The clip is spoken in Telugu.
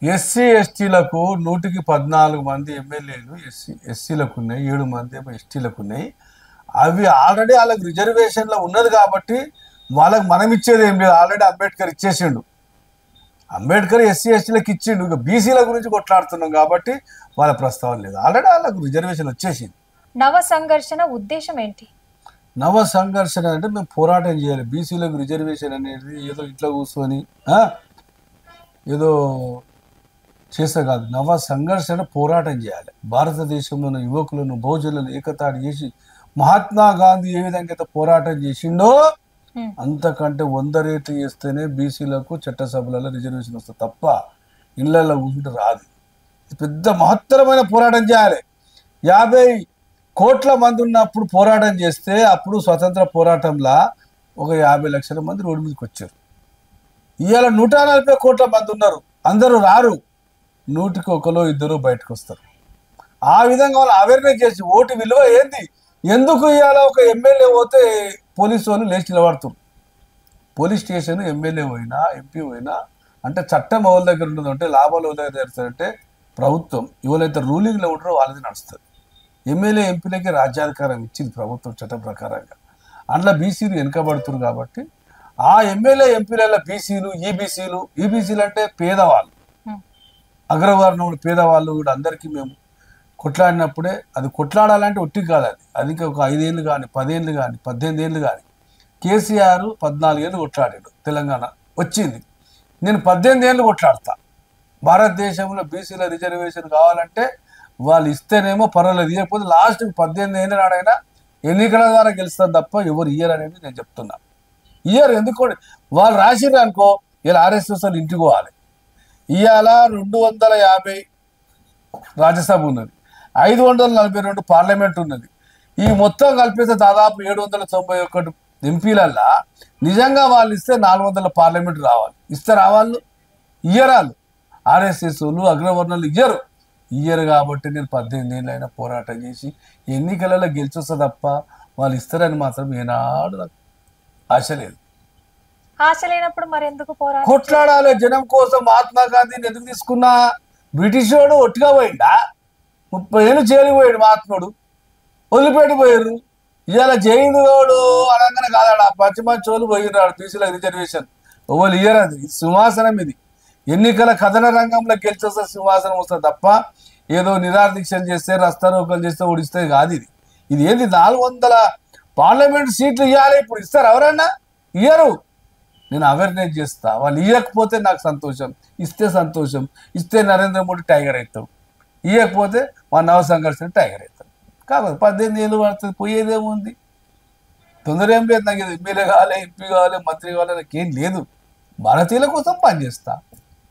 ఎస్సీ ఎస్టీలకు నూటికి పద్నాలుగు మంది ఎమ్మెల్యేలు ఎస్సీ ఎస్సీలకు ఉన్నాయి ఏడు మంది ఏమో ఎస్టీలకు ఉన్నాయి అవి ఆల్రెడీ వాళ్ళకి రిజర్వేషన్లో ఉన్నది కాబట్టి వాళ్ళకి మనం ఇచ్చేది ఏం లేదు ఆల్రెడీ అంబేద్కర్ ఇచ్చేసిండు అంబేద్కర్ ఎస్సీ ఎస్టీలకు ఇచ్చిండు ఇక బీసీల గురించి కొట్లాడుతున్నాం కాబట్టి వాళ్ళ ప్రస్తావన లేదు ఆల్రెడీ వాళ్ళకు రిజర్వేషన్ వచ్చేసింది నవ సంఘర్షణ ఉద్దేశం ఏంటి నవ సంఘర్షణ అంటే మేము పోరాటం చేయాలి బీసీలకు రిజర్వేషన్ అనేది ఏదో ఇంట్లో కూర్చొని ఆ, ఏదో చేస్తే కాదు నవ సంఘర్షణ పోరాటం చేయాలి భారతదేశంలో ఉన్న యువకులను బహుజనులను ఏకతాటి చేసి మహాత్మా గాంధీ ఏ విధంగా అయితే పోరాటం చేసిండో హ్మ్. అంతకంటే వంద రేట్లు చేస్తేనే బీసీలకు చట్టసభలలో రిజర్వేషన్ వస్తుంది తప్ప ఇళ్లలో కూర్చుంటే రాదు ఇది పెద్ద మహత్తరమైన పోరాటం చేయాలి యాభై కోట్ల మంది ఉన్నప్పుడు పోరాటం చేస్తే అప్పుడు స్వతంత్ర పోరాటంలో ఒక యాభై లక్షల మంది రోడ్డు మీదకి వచ్చారు ఇవాళ నూట నలభై కోట్ల మంది ఉన్నారు అందరూ రారు నూటికి ఒకలో ఇద్దరు బయటకు వస్తారు ఆ విధంగా వాళ్ళు అవేర్నెస్ చేసి ఓటు విలువ ఏంది ఎందుకు ఇవాళ ఒక ఎమ్మెల్యే పోతే పోలీసు వాళ్ళు లేచి నిలబడుతారు పోలీస్ స్టేషన్ ఎమ్మెల్యే పోయినా ఎంపీ పోయినా అంటే చట్టం ఎవరి దగ్గర ఉండదు అంటే లాభాలు ఎవరి దగ్గర జరుగుతారంటే ప్రభుత్వం ఎవరైతే రూలింగ్లో ఉంటారో వాళ్ళది నడుస్తుంది ఎమ్మెల్యే ఎంపీలకి రాజ్యాధికారం ఇచ్చింది ప్రభుత్వం చట్ట ప్రకారంగా అందులో బీసీలు వెనుకబడుతున్నారు కాబట్టి ఆ ఎమ్మెల్యే ఎంపీల బీసీలు ఈబీసీలు ఈబీసీలు అంటే పేదవాళ్ళు హ్మ్. అగ్రవర్ణములు పేదవాళ్ళు కూడా అందరికీ మేము కొట్లాడినప్పుడే అది కొట్లాడాలంటే ఒట్టి కాదు అది అది ఇంకా ఒక ఐదేళ్ళు కానీ పదేళ్ళు కానీ పద్దెనిమిది ఏళ్ళు కానీ కేసీఆర్ పద్నాలుగేళ్ళు కొట్లాడాడు తెలంగాణ వచ్చింది నేను పద్దెనిమిది ఏళ్ళు కొట్లాడతా భారతదేశంలో బీసీల రిజర్వేషన్ కావాలంటే వాళ్ళు ఇస్తేనేమో పర్వాలేదు ఇవ్వకపోతే లాస్ట్ పద్దెనిమిది ఏళ్ళ నాడైనా ఎన్నికల ద్వారా గెలుస్తారు తప్ప ఎవరు ఇయ్యరు అనేది నేను చెప్తున్నా ఇయ్యరు ఎందుకు వాళ్ళు రాసిర్రు అనుకో ఇలా ఆర్ఎస్ఎస్ వాళ్ళు ఇంటికి పోవాలి ఇవాళ రెండు వందల యాభై రాజ్యసభ ఉన్నది ఐదు వందల నలభై రెండు పార్లమెంట్ ఉన్నది ఈ మొత్తం కలిపితే దాదాపు ఏడు వందల తొంభై ఒకటి ఎంపీలల్లా నిజంగా వాళ్ళు ఇస్తే నాలుగు వందల పార్లమెంట్ రావాలి ఇస్తే రావాళ్ళు ఇయ్యరాలు ఆర్ఎస్ఎస్ వాళ్ళు అగ్రవర్ణాలు ఇయ్యరు ఇయ్యరు కాబట్టి నేను పద్దెనిమిది ఏళ్ళు అయినా పోరాటం చేసి ఎన్నికలలో గెలిచొస్తా తప్ప వాళ్ళు ఇస్తారని మాత్రం ఏనాడు నాకు ఆశ లేదు ఆశ లేనప్పుడు మరి ఎందుకు పోరాటం కొట్లాడాలి జనం కోసం మహాత్మా గాంధీని ఎందుకు తీసుకున్నా బ్రిటిష్ వాడు ఒట్టిగా పోయిండా ముప్పై ఏళ్ళు జైలుకి పోయాడు మహాత్ముడు వదిలిపెట్టి పోయారు ఇవాళ జైలు వాడు అనగానే కాదాడు ఆ పచ్చి మంచి వాళ్ళు పోయినాడు బీసీల రిజర్వేషన్ ఎవరు ఇయ్యరు అది ఇది సింహాసనం ఇది ఎన్నికల కథన రంగంలో గెలిచొస్తే సింహాసనం వస్తుంది తప్ప ఏదో నిరాదీక్షలు చేస్తే రస్తారోకలు చేస్తే ఓడిస్తే కాదు ఇది ఇది ఏంది నాలుగు వందల పార్లమెంట్ సీట్లు ఇవ్వాలి ఇప్పుడు ఇస్తారు ఎవరన్నా ఇయ్యరు నేను అవేర్నెస్ చేస్తా వాళ్ళు ఇవ్వకపోతే నాకు సంతోషం ఇస్తే సంతోషం ఇస్తే నరేంద్ర మోడీ టైగర్ అవుతాం ఇవ్వకపోతే మా నవ సంఘర్షణ టైగర్ అవుతాం కాబట్టి పద్దెనిమిది ఏళ్ళు పడుతుంది పోయేదేముంది తొందర ఏం లేదు నాకు ఇది ఎమ్మెల్యే కావాలి ఎంపీ కావాలి మంత్రి కావాలి నాకు ఏం లేదు భారతీయుల కోసం పనిచేస్తా